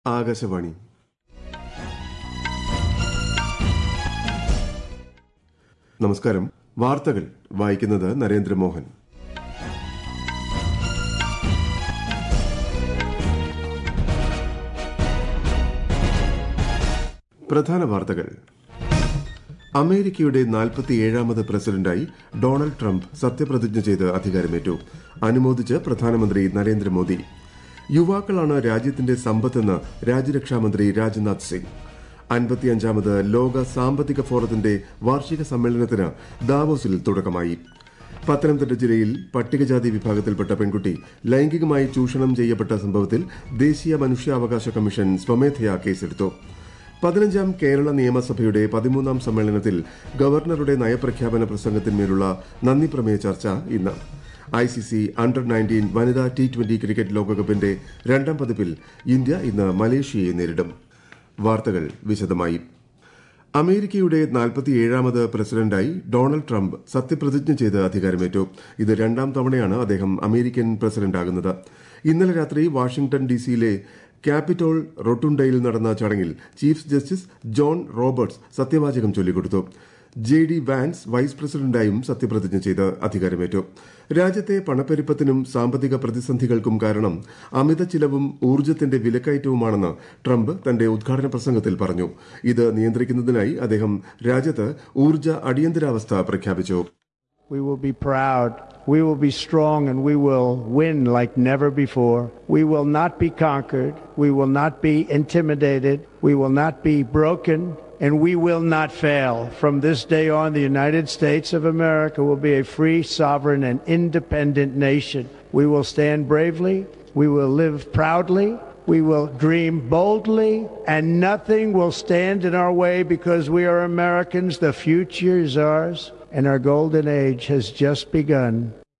ആകാശവാണി നമസ്കാരം വാർത്തകൾ വായിക്കുന്നത് നരേന്ദ്രമോഹൻ പ്രധാന വാർത്തകൾ അമേരിക്കയുടെ നാൽപ്പത്തിയേഴാമത് പ്രസിഡന്റായി ഡൊണാൾഡ് ട്രംപ് സത്യപ്രതിജ്ഞ ചെയ്ത് അധികാരമേറ്റു അനുമോദിച്ച് പ്രധാനമന്ത്രി നരേന്ദ്രമോദി യുവാക്കളാണ് രാജ്യത്തിന്റെ സമ്പത്തെന്ന് രാജ്യരക്ഷാമന്ത്രി രാജ്നാഥ് സിംഗ് അൻപത്തിയഞ്ചാമത് ലോക സാമ്പത്തിക ഫോറത്തിന്റെ വാർഷിക സമ്മേളനത്തിന് ദാവോസിൽ തുടക്കമായി പത്തനംതിട്ട ജില്ലയിൽ പട്ടികജാതി വിഭാഗത്തിൽപ്പെട്ട പെൺകുട്ടി ലൈംഗികമായി ചൂഷണം ചെയ്യപ്പെട്ട സംഭവത്തിൽ ദേശീയ മനുഷ്യാവകാശ കമ്മീഷൻ സ്വമേധയാ കേസെടുത്തു പതിനഞ്ചാം കേരള നിയമസഭയുടെ പതിമൂന്നാം സമ്മേളനത്തിൽ ഗവർണറുടെ നയപ്രഖ്യാപന പ്രസംഗത്തിന്മേലുള്ള നന്ദി പ്രമേയ ചർച്ച ഇന്ന് I C C under nineteen വനിതാ ടി ട്വന്റി ക്രിക്കറ്റ് ലോകകപ്പിന്റെ രണ്ടാം പതിപ്പിൽ ഇന്ത്യ ഇന്ന് മലേഷ്യയെ നേരിടും വാർത്തകൾ വിശദമായി അമേരിക്കയുടെ നാൽപ്പത്തിയേഴാമത് പ്രസിഡന്റായി ഡൊണാൾഡ് ട്രംപ് സത്യപ്രതിജ്ഞ ചെയ്ത് അധികാരമേറ്റു ഇത് രണ്ടാം തവണയാണ് അദ്ദേഹം അമേരിക്കൻ പ്രസിഡന്റാകുന്നത് ഇന്നലെ രാത്രി വാഷിംഗ്ടൺ ഡിസിയിലെ ക്യാപിറ്റോൾ റൊട്ടുണ്ടയിൽ നടന്ന ചടങ്ങിൽ ചീഫ് ജസ്റ്റിസ് ജോൺ റോബർട്ട്സ് സത്യവാചകം ചൊല്ലിക്കൊടുത്തു ജെ ഡി വാൻസ് വൈസ് പ്രസിഡന്റായും സത്യപ്രതിജ്ഞ ചെയ്ത് അധികാരമേറ്റു രാജ്യത്തെ പണപ്പെരുപ്പത്തിനും സാമ്പത്തിക പ്രതിസന്ധികൾക്കും കാരണം അമിത ചിലവും ഊർജ്ജത്തിന്റെ വിലക്കയറ്റവുമാണെന്ന് ട്രംപ് തന്റെ ഉദ്ഘാടന പ്രസംഗത്തിൽ പറഞ്ഞു ഇത് നിയന്ത്രിക്കുന്നതിനായി അദ്ദേഹം രാജ്യത്ത് ഊർജ്ജ അടിയന്തരാവസ്ഥ പ്രഖ്യാപിച്ചു We will be proud. We will be strong and we will win like never before. We will not be conquered. We will not be intimidated. We will not be broken. And we will not fail. From this day on, the United States of America will be a free, sovereign, and independent nation. We will stand bravely. We will live proudly. We will dream boldly. And nothing will stand in our way because we are Americans. The future is ours. And our golden age has just begun.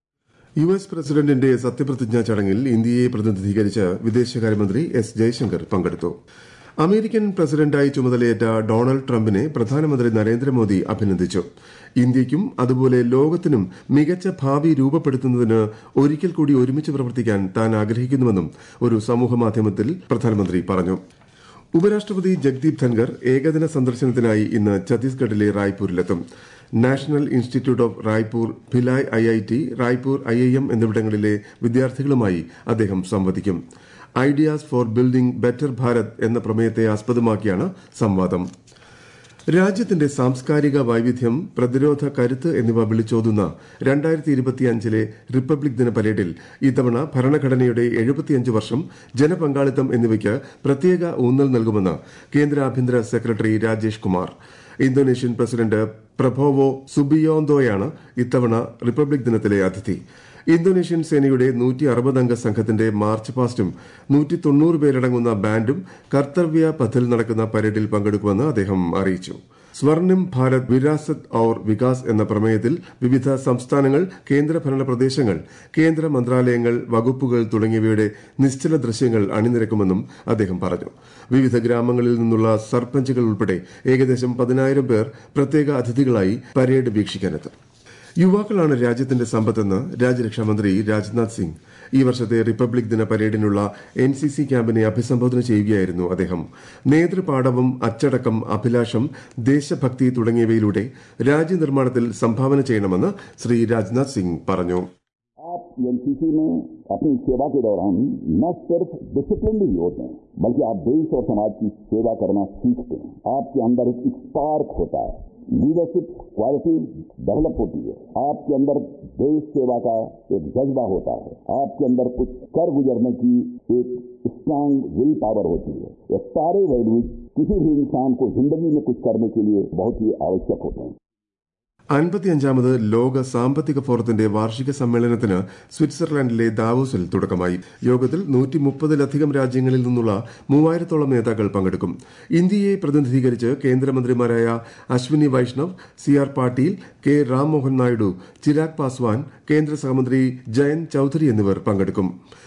U S പ്രസിഡന്റിന്റെ സത്യപ്രതിജ്ഞാ ചടങ്ങിൽ ഇന്ത്യയെ പ്രതിനിധീകരിച്ച് വിദേശകാര്യമന്ത്രി S Jaishankar പങ്കെടുത്തു American പ്രസിഡന്റായി ചുമതലയേറ്റ Donald ട്രംപിനെ പ്രധാനമന്ത്രി നരേന്ദ്രമോദി അഭിനന്ദിച്ചു ഇന്ത്യയ്ക്കും അതുപോലെ ലോകത്തിനും മികച്ച ഭാവി രൂപപ്പെടുത്തുന്നതിന് ഒരിക്കൽ കൂടി ഒരുമിച്ച് പ്രവർത്തിക്കാൻ താൻ ആഗ്രഹിക്കുന്നുവെന്നും ഒരു സമൂഹമാധ്യമത്തിൽ പ്രധാനമന്ത്രി പറഞ്ഞു ഉപരാഷ്ട്രപതി ജഗ്ദീപ് ധൻകർ ഏകദിന സന്ദർശനത്തിനായി ഇന്ന് ഛത്തീസ്ഗഡിലെ റായ്പൂരിലെത്തും national institute of Raipur Bhilai I I T Raipur I I M എന്നിവിടങ്ങളിലെ വിദ്യാർത്ഥികളുമായി അദ്ദേഹം സംവദിക്കും ideas for building better Bharat എന്ന പ്രമേയത്തെ ആസ്പദമാക്കിയാണ് സംവാദം രാജ്യത്തിന്റെ സാംസ്കാരിക വൈവിധ്യം പ്രതിരോധ കരുത്ത് എന്നിവ വിളിച്ചോതുന്ന രണ്ടായിരത്തി ഇരുപത്തിയഞ്ചിലെ റിപ്പബ്ലിക് ദിന പരേഡിൽ ഇത്തവണ ഭരണഘടനയുടെ എഴുപത്തിയഞ്ച് വർഷം ജനപങ്കാളിത്തം എന്നിവയ്ക്ക് പ്രത്യേക ഊന്നൽ നൽകുമെന്ന് കേന്ദ്ര ആഭ്യന്തര secretary Rajesh Kumar Indonesian president Prabowo സുബിയോന്തോയാണ് ഇത്തവണ റിപ്പബ്ലിക് ദിനത്തിലെ അതിഥി ഇന്തോനേഷ്യൻ സേനയുടെ നൂറ്റി അറുപതംഗ സംഘത്തിന്റെ മാർച്ച് പാസ്റ്റും നൂറ്റി തൊണ്ണൂറ് പേരടങ്ങുന്ന ബാൻഡും കർത്തവ്യ പഥിൽ നടക്കുന്ന പരേഡിൽ പങ്കെടുക്കുമെന്ന് അദ്ദേഹം അറിയിച്ചു സ്വർണിം ഭാരത് വിരാസത് ഔർ വികാസ് എന്ന പ്രമേയത്തിൽ വിവിധ സംസ്ഥാനങ്ങൾ കേന്ദ്രഭരണ പ്രദേശങ്ങൾ കേന്ദ്ര മന്ത്രാലയങ്ങൾ വകുപ്പുകൾ തുടങ്ങിയവയുടെ നിശ്ചല ദൃശ്യങ്ങൾ അണിനിരക്കുമെന്നും അദ്ദേഹം പറഞ്ഞു വിവിധ ഗ്രാമങ്ങളിൽ നിന്നുള്ള സർപഞ്ചുകൾ ഉൾപ്പെടെ ഏകദേശം പതിനായിരം പേർ പ്രത്യേക അതിഥികളായി പരേഡ് വീക്ഷിക്കാനെത്തും യുവാക്കളാണ് രാജ്യത്തിന്റെ സമ്പത്തെന്ന് രാജ്യരക്ഷാമന്ത്രി രാജ്നാഥ് സിംഗ് ഈ വർഷത്തെ റിപ്പബ്ലിക് ദിന പരേഡിനുള്ള എൻ സി സി ക്യാമ്പിനെ അഭിസംബോധന ചെയ്യുകയായിരുന്നു അദ്ദേഹം നേതൃപാടവം അച്ചടക്കം അഭിലാഷം ദേശഭക്തി തുടങ്ങിയവയിലൂടെ രാജ്യനിർമ്മാണത്തിൽ സംഭാവന ചെയ്യണമെന്ന് ശ്രീ രാജ്നാഥ് സിംഗ് പറഞ്ഞു आप एनसीसी में अपनी सेवा के दौरान न सिर्फ डिसिप्लिन ही होते हैं बल्कि आप देश और समाज की सेवा करना सीखते हैं आपके अंदर एक स्पार्क होता है लीडरशिप क्वालिटी डेवलप होती है आपके अंदर देश सेवा का एक जज्बा होता है आपके अंदर कुछ कर गुजरने की एक स्ट्रांग विल पावर होती है ये सारे वैल्यूज किसी भी इंसान को जिंदगी में कुछ करने के लिए बहुत ही आवश्यक होते हैं അൻപത്തിയഞ്ചാമത് ലോക സാമ്പത്തിക ഫോറത്തിന്റെ വാർഷിക സമ്മേളനത്തിന് സ്വിറ്റ്സർലൻഡിലെ ദാവോസിൽ തുടക്കമായി യോഗത്തിൽ നൂറ്റി മുപ്പതിലധികം രാജ്യങ്ങളിൽ നിന്നുള്ള മൂവായിരത്തോളം നേതാക്കൾ പങ്കെടുക്കും ഇന്ത്യയെ പ്രതിനിധീകരിച്ച് കേന്ദ്രമന്ത്രിമാരായ Ashwini Vaishnaw C R Patil K Rammohan Naidu Chirag Paswan കേന്ദ്ര സഹമന്ത്രി ജയന്ത് ചൌധരി എന്നിവർ പങ്കെടുക്കും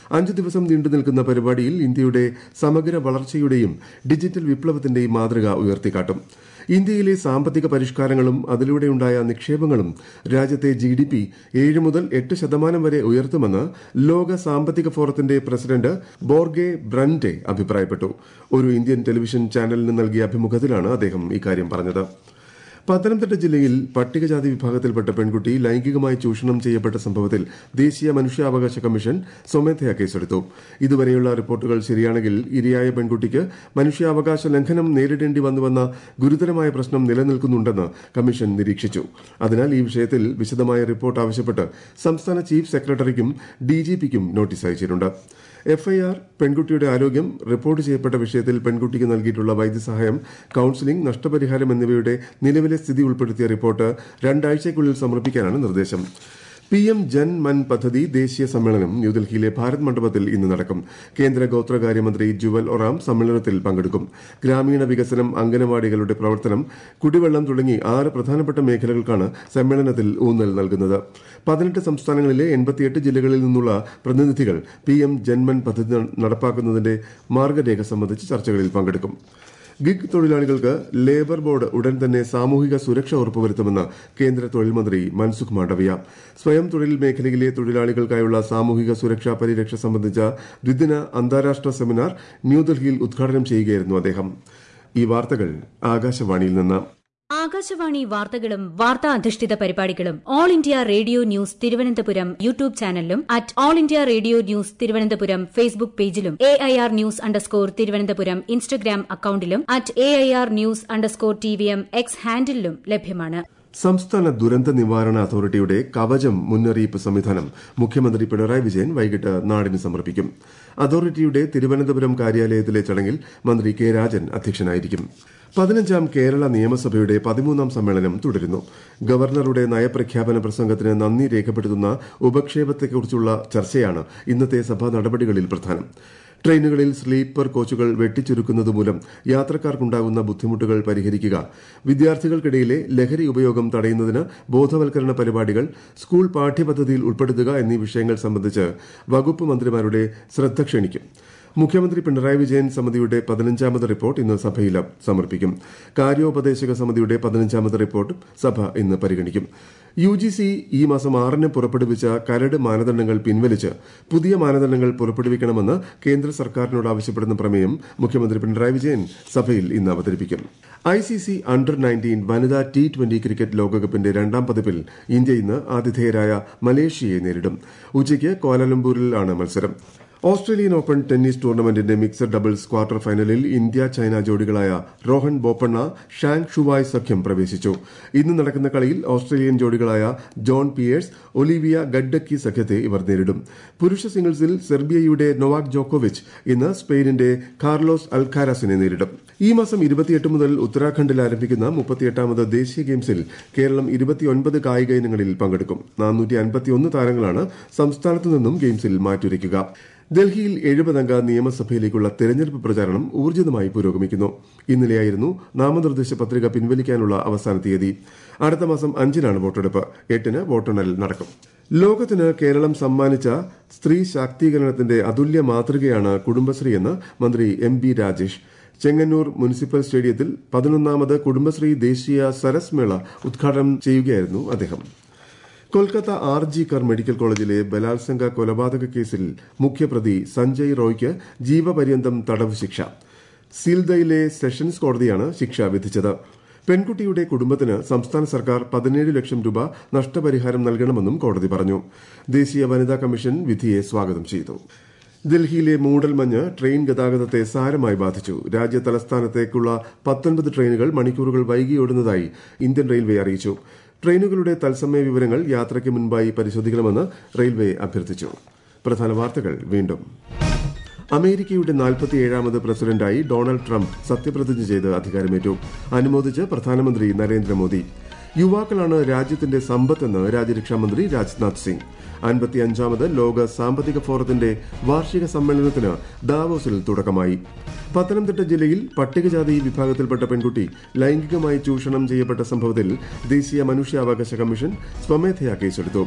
അഞ്ചു ദിവസം നീണ്ടു നിൽക്കുന്ന പരിപാടിയിൽ ഇന്ത്യയുടെ സമഗ്ര വളർച്ചയുടെയും ഡിജിറ്റൽ വിപ്ലവത്തിന്റെയും മാതൃക ഉയർത്തിക്കാട്ടും ഇന്ത്യയിലെ സാമ്പത്തിക പരിഷ്കാരങ്ങളും അതിലൂടെയുണ്ടായ നിക്ഷേപങ്ങളും രാജ്യത്തെ ജി ഡി പി ഏഴ് മുതൽ എട്ട് ശതമാനം വരെ ഉയർത്തുമെന്ന് ലോക സാമ്പത്തിക ഫോറത്തിന്റെ പ്രസിഡന്റ് ബോർഗെ ബ്രൻഡെ അഭിപ്രായപ്പെട്ടു ഒരു ഇന്ത്യൻ ടെലിവിഷൻ ചാനലിന് നൽകിയ അഭിമുഖത്തിലാണ് അദ്ദേഹം ഇക്കാര്യം പറഞ്ഞത് പത്തനംതിട്ട ജില്ലയിൽ പട്ടികജാതി വിഭാഗത്തിൽപ്പെട്ട പെൺകുട്ടി ലൈംഗികമായി ചൂഷണം ചെയ്യപ്പെട്ട സംഭവത്തിൽ ദേശീയ മനുഷ്യാവകാശ കമ്മീഷൻ സ്വമേധയാ കേസെടുത്തു ഇതുവരെയുള്ള റിപ്പോർട്ടുകൾ ശരിയാണെങ്കിൽ ഇരയായ പെൺകുട്ടിക്ക് മനുഷ്യാവകാശ ലംഘനം നേരിടേണ്ടി വന്നുവെന്ന ഗുരുതരമായ പ്രശ്നം നിലനിൽക്കുന്നുണ്ടെന്ന് കമ്മീഷൻ നിരീക്ഷിച്ചു അതിനാൽ ഈ വിഷയത്തിൽ വിശദമായ റിപ്പോർട്ട് ആവശ്യപ്പെട്ട് സംസ്ഥാന ചീഫ് സെക്രട്ടറിക്കും ഡിജിപിക്കും നോട്ടീസ് അയച്ചിട്ടുണ്ട് എഫ്ഐആർ പെൺകുട്ടിയുടെ ആരോഗ്യം റിപ്പോർട്ട് ചെയ്യപ്പെട്ട വിഷയത്തിൽ പെൺകുട്ടിക്ക് നൽകിയിട്ടുള്ള വൈദ്യസഹായം കൌൺസിലിംഗ് നഷ്ടപരിഹാരം എന്നിവയുടെ നിലവിലെ സ്ഥിതി ഉൾപ്പെടുത്തിയ റിപ്പോർട്ട് രണ്ടാഴ്ചയ്ക്കുള്ളിൽ സമർപ്പിക്കാനാണ് നിർദ്ദേശം പി എം ജൻ മൻ പദ്ധതി ദേശീയ സമ്മേളനം ന്യൂഡൽഹിയിലെ ഭാരത് മണ്ഡപത്തിൽ ഇന്ന് നടക്കും കേന്ദ്ര ഗോത്രകാര്യമന്ത്രി ജുവൽ ഒറാം സമ്മേളനത്തിൽ പങ്കെടുക്കും ഗ്രാമീണ വികസനം അംഗനവാടികളുടെ പ്രവർത്തനം കുടിവെള്ളം തുടങ്ങി ആറ് പ്രധാനപ്പെട്ട മേഖലകൾക്കാണ് സമ്മേളനത്തിൽ ഊന്നൽ നൽകുന്നത് പതിനെട്ട് സംസ്ഥാനങ്ങളിലെ എൺപത്തിയെട്ട് ജില്ലകളിൽ നിന്നുള്ള പ്രതിനിധികൾ പി എം ജൻമൻ പദ്ധതി നടപ്പാക്കുന്നതിന്റെ മാർഗരേഖ സംബന്ധിച്ച് ചർച്ചകളിൽ പങ്കെടുക്കും ഗിഗ് തൊഴിലാളികൾക്ക് ലേബർ ബോർഡ് ഉടൻ തന്നെ സാമൂഹിക സുരക്ഷ ഉറപ്പുവരുത്തുമെന്ന് കേന്ദ്ര തൊഴിൽ മന്ത്രി മൻസുഖ് മാണ്ഡവ്യ സ്വയം തൊഴിൽ മേഖലയിലെ തൊഴിലാളികൾക്കായുള്ള സാമൂഹിക സുരക്ഷാ പരിരക്ഷ സംബന്ധിച്ച ദ്വിദിന അന്താരാഷ്ട്ര സെമിനാർ ന്യൂഡൽഹിയിൽ ഉദ്ഘാടനം ചെയ്യുകയായിരുന്നു അദ്ദേഹം ഈ വാർത്തകൾ ആകാശവാണിയിൽ നിന്ന് ആകാശവാണി വാർത്തകളും വാർത്താ അധിഷ്ഠിത പരിപാടികളും All India Radio news Thiruvananthapuram YouTube ചാനലിലും at All India Radio news Thiruvananthapuram Facebook പേജിലും A I R news underscore Thiruvananthapuram Instagram അക്കൌണ്ടിലും at A I R news underscore T V M X ഹാൻഡിലും ലഭ്യമാണ് സംസ്ഥാന ദുരന്ത നിവാരണ അതോറിറ്റിയുടെ കവചം മുന്നറിയിപ്പ് സംവിധാനം മുഖ്യമന്ത്രി പിണറായി വിജയൻ വൈകിട്ട് നാടിന് സമർപ്പിക്കും അതോറിറ്റിയുടെ തിരുവനന്തപുരം കാര്യാലയത്തിലെ ചടങ്ങിൽ മന്ത്രി കെ രാജൻ അധ്യക്ഷനായിരിക്കും പതിനഞ്ചാം കേരള നിയമസഭയുടെ പതിമൂന്നാം സമ്മേളനം തുടരുന്നു ഗവർണറുടെ നയപ്രഖ്യാപന പ്രസംഗത്തിന് നന്ദി രേഖപ്പെടുത്തുന്ന ഉപക്ഷേപത്തെക്കുറിച്ചുള്ള ചർച്ചയാണ് ഇന്നത്തെ സഭാ നടപടികളിൽ പ്രധാനം ട്രെയിനുകളിൽ സ്ലീപ്പർ കോച്ചുകൾ വെട്ടിച്ചുരുക്കുന്നതുമൂലം യാത്രക്കാർക്കുണ്ടാകുന്ന ബുദ്ധിമുട്ടുകൾ പരിഹരിക്കുക വിദ്യാർത്ഥികൾക്കിടയിലെ ലഹരി ഉപയോഗം തടയുന്നതിന് ബോധവൽക്കരണ പരിപാടികൾ സ്കൂൾ പാഠ്യപദ്ധതിയിൽ ഉൾപ്പെടുത്തുക എന്നീ വിഷയങ്ങൾ സംബന്ധിച്ച് വകുപ്പ് മന്ത്രിമാരുടെ ശ്രദ്ധ ക്ഷണിക്കും മുഖ്യമന്ത്രി പിണറായി വിജയൻ സമിതിയുടെ പതിനഞ്ചാമത് റിപ്പോർട്ട് ഇന്ന് സഭയിൽ സമർപ്പിക്കും കാര്യോപദേശക സമിതിയുടെ പതിനഞ്ചാമത് റിപ്പോർട്ട് സഭ ഇന്ന് പരിഗണിക്കും യു ജി സി ഈ മാസം ആറിന് പുറപ്പെടുവിച്ച കരട് മാനദണ്ഡങ്ങൾ പിൻവലിച്ച് പുതിയ മാനദണ്ഡങ്ങൾ പുറപ്പെടുവിക്കണമെന്ന് കേന്ദ്ര സർക്കാരിനോട് ആവശ്യപ്പെടുന്ന പ്രമേയം മുഖ്യമന്ത്രി പിണറായി വിജയൻ സഭയിൽ ഇന്ന് അവതരിപ്പിക്കും I C C under nineteen വനിതാ ടി ട്വന്റി ക്രിക്കറ്റ് ലോകകപ്പിന്റെ രണ്ടാം പതിപ്പിൽ ഇന്ത്യ ഇന്ന് ആതിഥേയരായ മലേഷ്യയെ നേരിടും ഉച്ചയ്ക്ക് കോലാലംപൂരിലാണ് മത്സരം ഓസ്ട്രേലിയൻ ഓപ്പൺ ടെന്നീസ് ടൂർണമെന്റിന്റെ മിക്സഡ് ഡബിൾസ് ക്വാർട്ടർ ഫൈനലിൽ ഇന്ത്യ ചൈന ജോഡികളായ റോഹൻ ബോപ്പണ്ണ ഷാങ് ഷുവായ് സഖ്യം പ്രവേശിച്ചു ഇന്ന് നടക്കുന്ന കളിയിൽ ഓസ്ട്രേലിയൻ ജോഡികളായ ജോൺ പിയേഴ്സ് ഒലിവിയ ഗഡ്ഡക്കി സഖ്യത്തെ ഇവർ നേരിടും പുരുഷ സിംഗിൾസിൽ സെർബിയയുടെ നൊവാക് ജോക്കോവിച്ച് ഇന്ന് സ്പെയിനിന്റെ കാർലോസ് അൽഖാരാസിനെ നേരിടും ഈ മാസം ഇരുപത്തിയെട്ട് മുതൽ ഉത്തരാഖണ്ഡിൽ ആരംഭിക്കുന്ന മുപ്പത്തിയെട്ടാമത് ദേശീയ ഗെയിംസിൽ കേരളം ഇരുപത്തിയൊൻപത് കായിക ഇനങ്ങളിൽ പങ്കെടുക്കും നാനൂറ്റി അൻപത്തിയൊന്ന് താരങ്ങളാണ് സംസ്ഥാനത്തു നിന്നും ഗെയിംസിൽ മാറ്റുരയ്ക്കുക ഡൽഹിയിൽ എഴുപതംഗ നിയമസഭയിലേക്കുള്ള തെരഞ്ഞെടുപ്പ് പ്രചാരണം ഊർജിതമായി പുരോഗമിക്കുന്നു ഇന്നലെയായിരുന്നു നാമനിർദ്ദേശ പത്രിക പിൻവലിക്കാനുള്ള അവസാന തീയതി അടുത്ത മാസം അഞ്ചിനാണ് വോട്ടെടുപ്പ് എട്ടിന് വോട്ടെണ്ണൽ നടക്കും ലോകത്തിന് കേരളം സമ്മാനിച്ച സ്ത്രീ ശാക്തീകരണത്തിന്റെ അതുല്യ മാതൃകയാണ് കുടുംബശ്രീ എന്ന് മന്ത്രി M B Rajesh Chengannur municipal സ്റ്റേഡിയത്തിൽ പതിനൊന്നാമത് കുടുംബശ്രീ ദേശീയ സരസ് മേള ഉദ്ഘാടനം ചെയ്യുകയായിരുന്നു അദ്ദേഹം Kolkata R G Kar medical കോളേജിലെ ബലാത്സംഗ കൊലപാതക കേസിൽ മുഖ്യപ്രതി സഞ്ജയ് റോയ്ക്ക് ജീവപര്യന്തം തടവ് ശിക്ഷ സീൽദയിലെ സെഷൻസ് കോടതിയാണ് ശിക്ഷ വിധിച്ചത് പെൺകുട്ടിയുടെ കുടുംബത്തിന് സംസ്ഥാന സർക്കാർ പതിനേഴ് ലക്ഷം രൂപ നഷ്ടപരിഹാരം നൽകണമെന്നും കോടതി പറഞ്ഞു ദേശീയ വനിതാ കമ്മീഷൻ വിധിയെ സ്വാഗതം ചെയ്തു ഡൽഹിയിലെ മൂടൽമഞ്ഞ് ട്രെയിൻ ഗതാഗതത്തെ സാരമായി ബാധിച്ചു രാജ്യ തലസ്ഥാനത്തേക്കുള്ള പത്തൊൻപത് ട്രെയിനുകൾ മണിക്കൂറുകൾ വൈകിയോടുന്നതായി ഇന്ത്യൻ റെയിൽവേ അറിയിച്ചു ട്രെയിനുകളുടെ തത്സമയ വിവരങ്ങൾ യാത്രയ്ക്ക് മുൻപായി പരിശോധിക്കണമെന്ന് റെയിൽവേ അഭ്യർത്ഥിച്ചു പ്രധാന വാർത്തകൾ വീണ്ടും അമേരിക്കയുടെ നാൽപ്പത്തിയേഴാമത് പ്രസിഡന്റായി ഡൊണാൾഡ് ട്രംപ് സത്യപ്രതിജ്ഞ ചെയ്ത് അധികാരമേറ്റു അനുമോദിച്ച് പ്രധാനമന്ത്രി നരേന്ദ്രമോദി യുവാക്കളാണ് രാജ്യത്തിന്റെ സമ്പത്തെന്ന് രാജ്യരക്ഷാമന്ത്രി രാജ്നാഥ് സിംഗ് അൻപത്തിയഞ്ചാമത് ലോക സാമ്പത്തിക ഫോറത്തിന്റെ വാർഷിക സമ്മേളനത്തിന് ദാവോസിൽ തുടക്കമായി പത്തനംതിട്ട ജില്ലയിൽ പട്ടികജാതി വിഭാഗത്തിൽപ്പെട്ട പെൺകുട്ടി ലൈംഗികമായി ചൂഷണം ചെയ്യപ്പെട്ട സംഭവത്തിൽ ദേശീയ മനുഷ്യാവകാശ കമ്മീഷൻ സ്വമേധയാ കേസെടുത്തു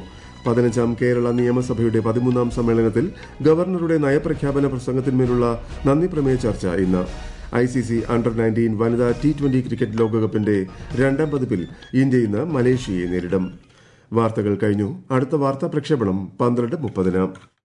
പതിനഞ്ചാം കേരള നിയമസഭയുടെ പതിമൂന്നാം സമ്മേളനത്തിൽ ഗവർണറുടെ നയപ്രഖ്യാപന പ്രസംഗത്തിന്മേലുള്ള നന്ദി പ്രമേയ ചർച്ച ഇന്ന് I C C under nineteen വനിതാ ടി ട്വന്റി ക്രിക്കറ്റ് ലോകകപ്പിന്റെ രണ്ടാം പതിപ്പിൽ ഇന്ത്യ ഇന്ന് മലേഷ്യയെ നേരിടും വാർത്തകൾ കഴിഞ്ഞു അടുത്ത വാർത്താ പ്രക്ഷേപണം പന്ത്രണ്ട് മുപ്പതിന്